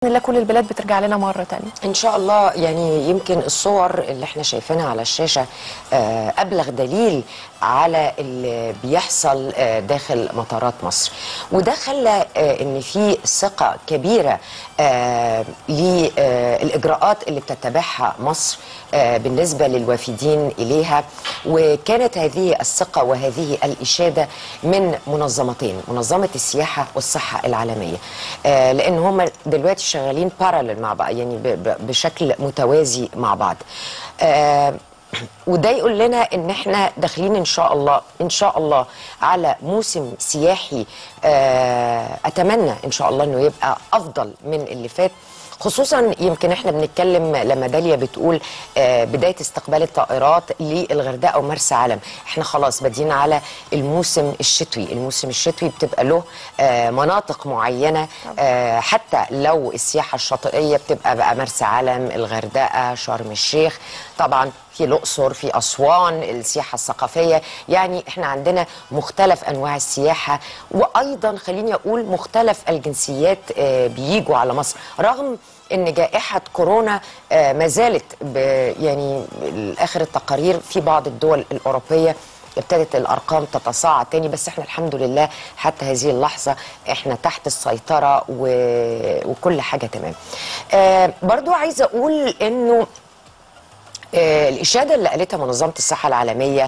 الله كل البلاد بترجع لنا مره تانية ان شاء الله يعني يمكن الصور اللي احنا شايفينها على الشاشه آه، ابلغ دليل على اللي بيحصل آه، داخل مطارات مصر وده خلى آه، ان في ثقه كبيره آه، للاجراءات اللي بتتبعها مصر آه، بالنسبه للوافدين اليها وكانت هذه الثقه وهذه الاشاده من منظمتين منظمه السياحه والصحه العالميه آه، لان هم دلوقتي شغالين بارالل مع بعض يعني ب- ب- بشكل متوازي مع بعض آه، وده يقول لنا ان احنا داخلين ان شاء الله ان شاء الله على موسم سياحي آه، اتمنى ان شاء الله انه يبقى افضل من اللي فات خصوصا يمكن احنا بنتكلم لما داليا بتقول آه، بدايه استقبال الطائرات للغردقه ومرسى علم احنا خلاص بادئين على الموسم الشتوي الموسم الشتوي بتبقى له آه، مناطق معينه آه، حتى لو السياحه الشاطئيه بتبقى بقى مرسى علم الغردقه شرم الشيخ طبعا في الاقصر في اسوان السياحه الثقافيه يعني احنا عندنا مختلف انواع السياحه وايضا خليني اقول مختلف الجنسيات آه، بيجوا على مصر رغم ان جائحه كورونا آه، ما زالت ب- يعني اخر التقارير في بعض الدول الاوروبيه ابتدت الارقام تتصاعد تاني بس احنا الحمد لله حتى هذه اللحظه احنا تحت السيطره و... وكل حاجه تمام. آه برضو عايزه اقول انه آه، الإشادة اللي قالتها منظمة الصحة العالمية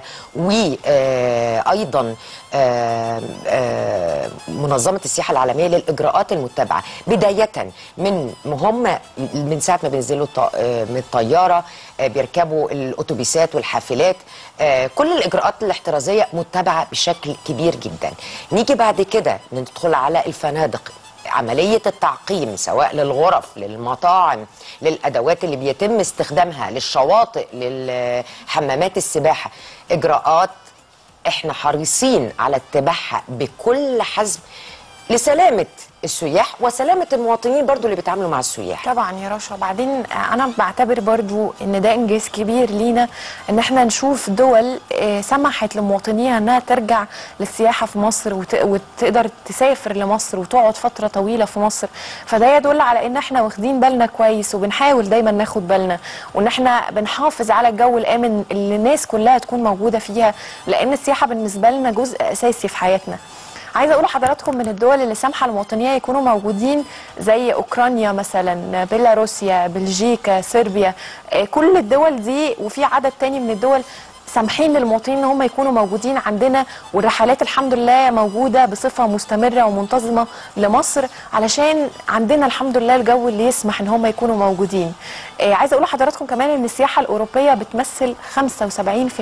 وأيضا منظمة السياحة العالمية للإجراءات المتبعة بداية من هم من ساعة ما بينزلوا الط- آه، من الطيارة آه، بيركبوا الأتوبيسات والحافلات آه، كل الإجراءات الاحترازية متبعة بشكل كبير جدا نيجي بعد كده ندخل على الفنادق عملية التعقيم سواء للغرف للمطاعم للأدوات اللي بيتم استخدامها للشواطئ للحمامات السباحة إجراءات احنا حريصين على اتباعها بكل حزم لسلامة السياح وسلامة المواطنين برضو اللي بيتعاملوا مع السياح طبعا يا رشا وبعدين انا بعتبر برضو ان ده انجاز كبير لينا ان احنا نشوف دول آه، سمحت لمواطنيها انها ترجع للسياحه في مصر وت- وتقدر تسافر لمصر وتقعد فتره طويله في مصر فده يدل على ان احنا واخدين بالنا كويس وبنحاول دايما ناخد بالنا وان احنا بنحافظ على الجو الامن اللي الناس كلها تكون موجوده فيها لان السياحه بالنسبه لنا جزء اساسي في حياتنا عايزه اقول لحضراتكم من الدول اللي سامحه لمواطنيها يكونوا موجودين زي اوكرانيا مثلا بيلاروسيا بلجيكا صربيا آه، كل الدول دي وفي عدد تاني من الدول سامحين للمواطنين ان هم يكونوا موجودين عندنا والرحلات الحمد لله موجوده بصفه مستمره ومنتظمه لمصر علشان عندنا الحمد لله الجو اللي يسمح ان هم يكونوا موجودين. آه عايزه اقول لحضراتكم كمان ان السياحه الاوروبيه بتمثل 75%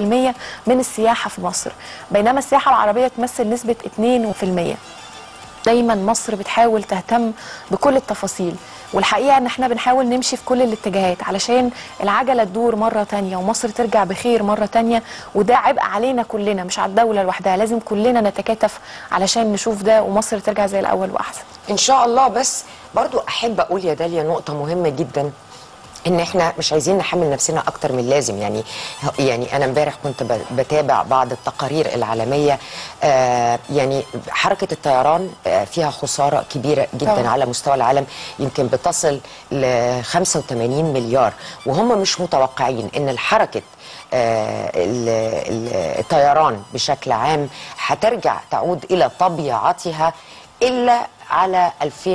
من السياحه في مصر بينما السياحه العربيه تمثل نسبه 2%. دايما مصر بتحاول تهتم بكل التفاصيل والحقيقه ان احنا بنحاول نمشي في كل الاتجاهات علشان العجله تدور مره تانية ومصر ترجع بخير مره تانية وده عبء علينا كلنا مش على الدوله لوحدها لازم كلنا نتكاتف علشان نشوف ده ومصر ترجع زي الاول واحسن ان شاء الله بس برضو احب اقول يا داليا نقطه مهمه جدا ان احنا مش عايزين نحمل نفسنا اكتر من اللازم يعني يعني انا امبارح كنت ب- بتابع بعض التقارير العالميه آه يعني حركه الطيران آه فيها خساره كبيره جدا طبعاً. على مستوى العالم يمكن بتصل ل 85 مليار وهم مش متوقعين ان الحركه آه، ال- ال- الطيران بشكل عام هترجع تعود الى طبيعتها الا على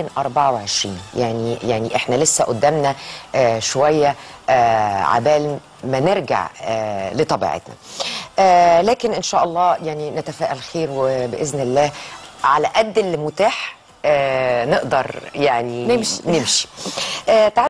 2024 يعني يعني احنا لسه قدامنا آه، شويه آه، عبال ما نرجع آه، لطبيعتنا آه، لكن ان شاء الله يعني نتفائل خير وباذن الله على قد اللي متاح آه، نقدر يعني نمشي. نمشي آه، تعالوا